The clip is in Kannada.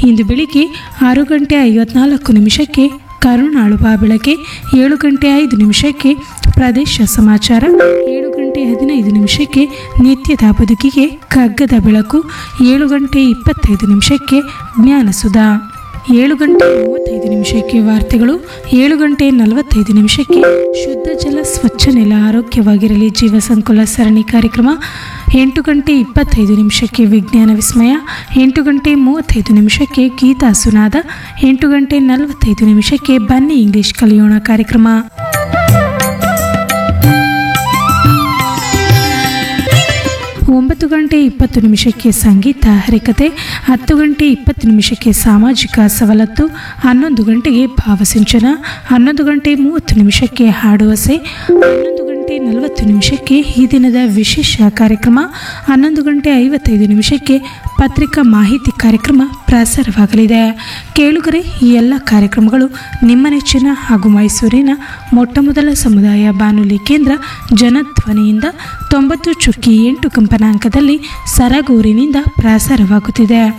ಇಂದು ಬೆಳಿಗ್ಗೆ ಆರು ಗಂಟೆ ಐವತ್ನಾಲ್ಕು ನಿಮಿಷಕ್ಕೆ ಕರುಣಾಳುವ ಬೆಳಗ್ಗೆ ಏಳು ಗಂಟೆ ಐದು ನಿಮಿಷಕ್ಕೆ ಪ್ರದೇಶ ಸಮಾಚಾರ ಏಳು ಗಂಟೆ ಹದಿನೈದು ನಿಮಿಷಕ್ಕೆ ನಿತ್ಯದ ಬದುಕಿಗೆ ಕಗ್ಗದ ಬೆಳಕು ಏಳು ಗಂಟೆ ಇಪ್ಪತ್ತೈದು ನಿಮಿಷಕ್ಕೆ ಜ್ಞಾನಸುಧಾ ಏಳು ಗಂಟೆ ಮೂವತ್ತೈದು ನಿಮಿಷಕ್ಕೆ ವಾರ್ತೆಗಳು ಏಳು ಗಂಟೆ ನಲವತ್ತೈದು ನಿಮಿಷಕ್ಕೆ ಶುದ್ಧ ಜಲ ಸ್ವಚ್ಛ ನೆಲ ಆರೋಗ್ಯವಾಗಿರಲಿ ಜೀವ ಸಂಕುಲ ಸರಣಿ ಕಾರ್ಯಕ್ರಮ ಎಂಟು ಗಂಟೆ ಇಪ್ಪತ್ತೈದು ನಿಮಿಷಕ್ಕೆ ವಿಜ್ಞಾನ ವಿಸ್ಮಯ ಎಂಟು ಗಂಟೆ ಮೂವತ್ತೈದು ನಿಮಿಷಕ್ಕೆ ಗೀತಾ ಸುನಾದ ಎಂಟು ಗಂಟೆ ನಲವತ್ತೈದು ನಿಮಿಷಕ್ಕೆ ಬನ್ನಿ ಇಂಗ್ಲಿಷ್ ಕಲಿಯೋಣ ಕಾರ್ಯಕ್ರಮ ಒಂಬತ್ತು ಗಂಟೆ ಇಪ್ಪತ್ತು ನಿಮಿಷಕ್ಕೆ ಸಂಗೀತ ಹರಿಕತೆ ಹತ್ತು ಗಂಟೆ ಇಪ್ಪತ್ತು ನಿಮಿಷಕ್ಕೆ ಸಾಮಾಜಿಕ ಸವಲತ್ತು ಹನ್ನೊಂದು ಗಂಟೆಗೆ ಭಾವಸಿಂಚನ ಹನ್ನೊಂದು ಗಂಟೆ ಮೂವತ್ತು ನಿಮಿಷಕ್ಕೆ ಹಾಡುವಸೆ ಹನ್ನೊಂದು ಗಂಟೆ ನಲವತ್ತು ನಿಮಿಷಕ್ಕೆ ಈ ದಿನದ ವಿಶೇಷ ಕಾರ್ಯಕ್ರಮ ಹನ್ನೊಂದು ಗಂಟೆ ಐವತ್ತೈದು ನಿಮಿಷಕ್ಕೆ ಪತ್ರಿಕಾ ಮಾಹಿತಿ ಕಾರ್ಯಕ್ರಮ ಪ್ರಸಾರವಾಗಲಿದೆ ಕೇಳುಗರೆ ಈ ಎಲ್ಲ ಕಾರ್ಯಕ್ರಮಗಳು ನಿಮ್ಮ ನೆಚ್ಚಿನ ಹಾಗೂ ಮೈಸೂರಿನ ಮೊಟ್ಟಮೊದಲ ಸಮುದಾಯ ಬಾನುಲಿ ಕೇಂದ್ರ ಜನಧ್ವನಿಯಿಂದ ತೊಂಬತ್ತು ಚುಕ್ಕಿ ಎಂಟು ಕಂಪನಾಂಕದಲ್ಲಿ ಸರಗೂರಿನಿಂದ ಪ್ರಸಾರವಾಗುತ್ತಿದೆ